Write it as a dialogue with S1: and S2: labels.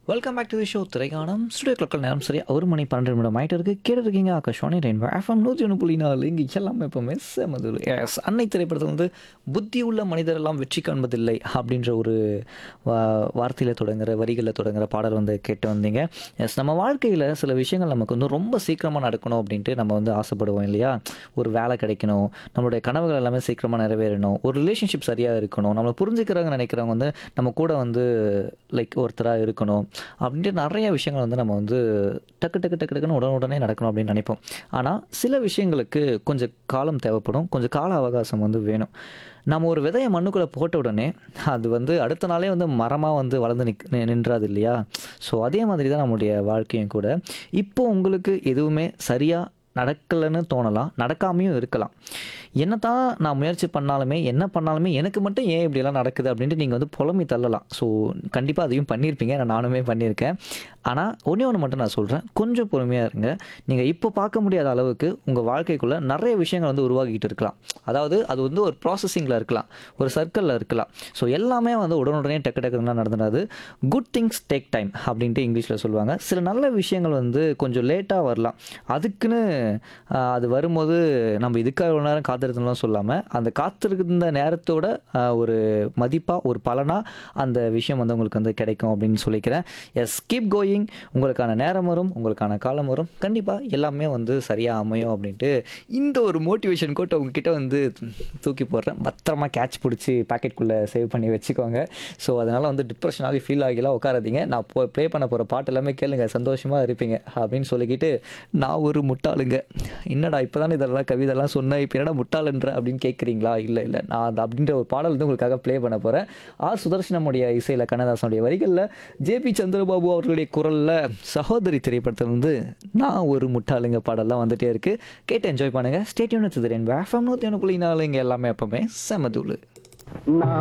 S1: welcome back to the show திரைக்காணம் studio கிளக்கில் நேரம் சரி ஒரு மணி பன்னெண்டு நிமிடம் ஆகிட்டு இருக்கு கேட்டு இருக்கீங்க ஆகாஷவாணி ரெயின்போ எஃப்எம் நூற்றி ஒன்று புள்ளி நாலு இங்கே எல்லாமே எப்போவுமே செமது எஸ் அன்னை திரைப்படத்தில் வந்து புத்தி உள்ள மனிதர் எல்லாம் வெற்றி காண்பதில்லை அப்படின்ற ஒரு வா- வார்த்தையில் தொடங்குற வரிகளில் தொடங்குற பாடல் வந்து கேட்டு வந்தீங்க எஸ் நம்ம வாழ்க்கையில் சில விஷயங்கள் நமக்கு வந்து ரொம்ப சீக்கிரமாக நடக்கணும் அப்படின்ட்டு நம்ம வந்து ஆசைப்படுவோம் இல்லையா ஒரு வேலை கிடைக்கணும் நம்மளுடைய கனவுகள் எல்லாமே சீக்கிரமாக நிறைவேறணும் ஒரு ரிலேஷன்ஷிப் சரியாக இருக்கணும் நம்மளை புரிஞ்சுக்கிறவங்க நினைக்கிறவங்க வந்து நம்ம கூட வந்து லைக் ஒருத்தராக இருக்கணும் அப்படின்ட்டு நிறைய விஷயங்கள் வந்து நம்ம வந்து டக்கு டக்கு டக்கு டக்குன்னு உடனுடனே நடக்கணும் அப்படின்னு நினைப்போம் ஆனால் சில விஷயங்களுக்கு கொஞ்சம் காலம் தேவைப்படும் கொஞ்சம் கால அவகாசம் வந்து வேணும் நம்ம ஒரு விதையை மண்ணுக்குள்ளே போட்ட உடனே அது வந்து அடுத்த நாளே வந்து மரமாக வந்து வளர்ந்து நிக் நி- நின்றாது இல்லையா ஸோ அதே மாதிரி தான் நம்முடைய வாழ்க்கையும் கூட இப்போ உங்களுக்கு எதுவுமே சரியாக நடக்கலைன்னு தோணலாம் நடக்காமையும் இருக்கலாம் என்னதான் நான் முயற்சி பண்ணாலுமே என்ன பண்ணாலுமே எனக்கு மட்டும் ஏன் இப்படியெல்லாம் நடக்குது அப்படின்ட்டு நீங்கள் வந்து புலம்பி தள்ளலாம் ஸோ கண்டிப்பாக அதையும் பண்ணியிருப்பீங்க நான் நானுமே பண்ணியிருக்கேன் ஆனால் ஒன்றே ஒன்று மட்டும் நான் சொல்கிறேன் கொஞ்சம் பொறுமையாக இருங்க நீங்கள் இப்போ பார்க்க முடியாத அளவுக்கு உங்கள் வாழ்க்கைக்குள்ளே நிறைய விஷயங்கள் வந்து உருவாகிட்டு இருக்கலாம் அதாவது அது வந்து ஒரு ப்ராசஸிங்கில் இருக்கலாம் ஒரு சர்க்கிளில் இருக்கலாம் ஸோ எல்லாமே வந்து உடனுடனே டக்கு டக்குலாம் நடந்துடாது குட் திங்ஸ் டேக் டைம் அப்படின்ட்டு இங்கிலீஷில் சொல்லுவாங்க சில நல்ல விஷயங்கள் வந்து கொஞ்சம் லேட்டாக வரலாம் அதுக்குன்னு ஆஹ், அது வரும்போது நம்ம இதுக்காக இவ்வளோ நேரம் காத்திருந்தோம்லாம் சொல்லாமல் அந்த காத்திருந்த நேரத்தோட ஆஹ், ஒரு மதிப்பாக ஒரு பலனாக அந்த விஷயம் வந்து உங்களுக்கு வந்து கிடைக்கும் அப்படின்னு சொல்லிக்கிறேன் எஸ் கீப் கோயிங் உங்களுக்கான நேரம் வரும் உங்களுக்கான காலம் வரும் கண்டிப்பாக எல்லாமே வந்து சரியாக அமையும் அப்படின்ட்டு இந்த ஒரு மோட்டிவேஷன் கோட்டை உங்ககிட்ட வந்து தூக்கி போடுறேன் பத்திரமா கேட்ச் பிடிச்சி பாக்கெட்குள்ளே சேவ் பண்ணி வச்சுக்கோங்க ஸோ அதனால் வந்து டிப்ரெஷனாகவே ஃபீல் ஆகிலாம் உட்காராதீங்க நான் போ ப்ளே பண்ண போகிற பாட்டு எல்லாமே கேளுங்க சந்தோஷமாக இருப்பீங்க அப்படின்னு சொல்லிக்கிட்டு நான் ஒரு முட்டாளுங்க என்னடா இப்போ தானே இதெல்லாம் கவிதைலாம் சொன்னேன் இப்போ என்னடா முட்டாளுன்ற அப்படின்னு கேட்குறீங்களா இல்லை இல்லை நான் அந்த அப்படின்ற ஒரு பாடல் வந்து உங்களுக்காக ப்ளே பண்ண போகிறேன் ஆர் சுதர்ஷனமுடைய இசையில் கண்ணதாசனுடைய வரிகளில் ஜேபி சந்திரபாபு அவர்களுடைய குரலில் சகோதரி திரைப்படத்தில் வந்து நான் ஒரு முட்டாளுங்க பாடல்லாம் வந்துட்டே இருக்குது கேட்டு என்ஜாய் பண்ணுங்கள் ஸ்டேட்யூன் வச்சுதுறேன் வேஃபம் நூற்றி ஒன்று புள்ளி நாலு இங்கே எல்லாமே எப்பவுமே செமதூள்
S2: நான்